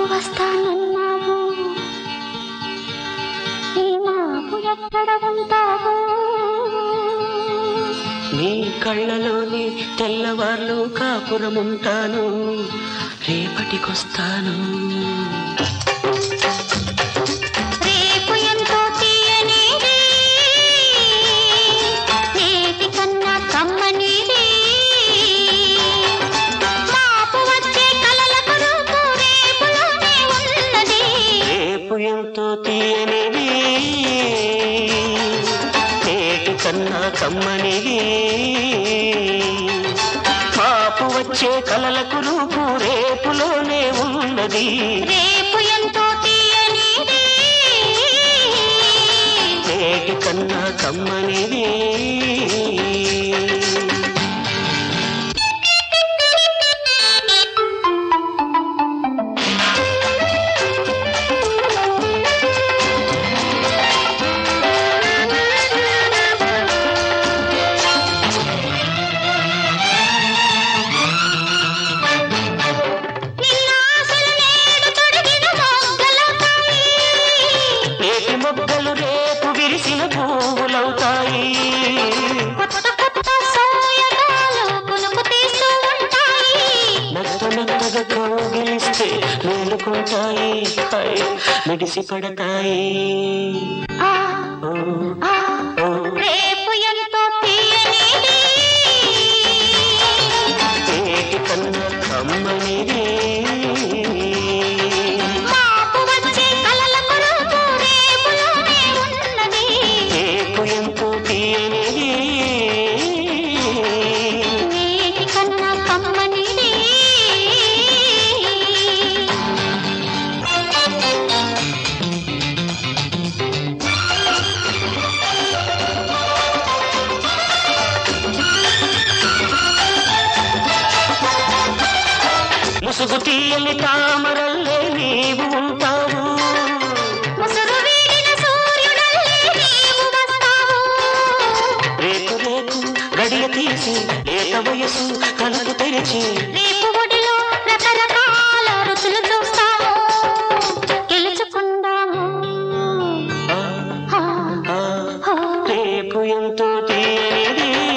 రేపు వస్తానన్నావు ఈ మాపు ఎక్కడ ఉంటావు నీ కళ్ళలోని తెల్లవార్లు కాపురముంటాను రేపటికొస్తాను రేపు ఎంతో తీయనిది నేటి కన్నా కమ్మనిది మాపు వచ్చే కలలకు రూపు రేపులోనే ఉన్నది రేపు ఎంతో తీయనిది నేటి కన్నా కమ్మనిది పాపు వచ్చే కలలకు రూపు రేపులోనే ఉన్నది రేపు ఎంతో తీయనిది నేటి కన్నా కమ్మనిది నిన్న ఆశలు నేడు తొడిగిన మొగ్గలవుతాయి. నేటి మొగ్గలు రేపు విరిసిన పువ్వులవుతాయి కొత్త కొత్త సోయగాలు కునుకు తీస్తూ ఉంటాయి. మెత్త మెత్తగా కౌగిలిస్తే మేలుకుంటాయి హై, మిడిసి పడతాయి ఆ, ఓ, ఆ, ఓ, రేపు ఎంతో తీయనిది. నేటి కన్నా కమ్మనిది మాపు వచ్చే కలలకు రూపు రేపులోనే ఉన్నది. రేపు ఎంతో తీయనిది నేటి కన్నా కమ్మనిది. ముసుగు తీయని తామరల్లే నీవు ఉంటావు ముసురు వీడిన సూర్యుడల్లే నీవు వస్తావు. రేపు రేపు గడియ తీసి లేత వయసు కనులు తెరిచి రేపు ఒడిలో రకరకాల రుచులు చూస్తాము గెలుచుకుందాము ఆ, హా, ఆ, హా. రేపు ఎంతో తీయనిది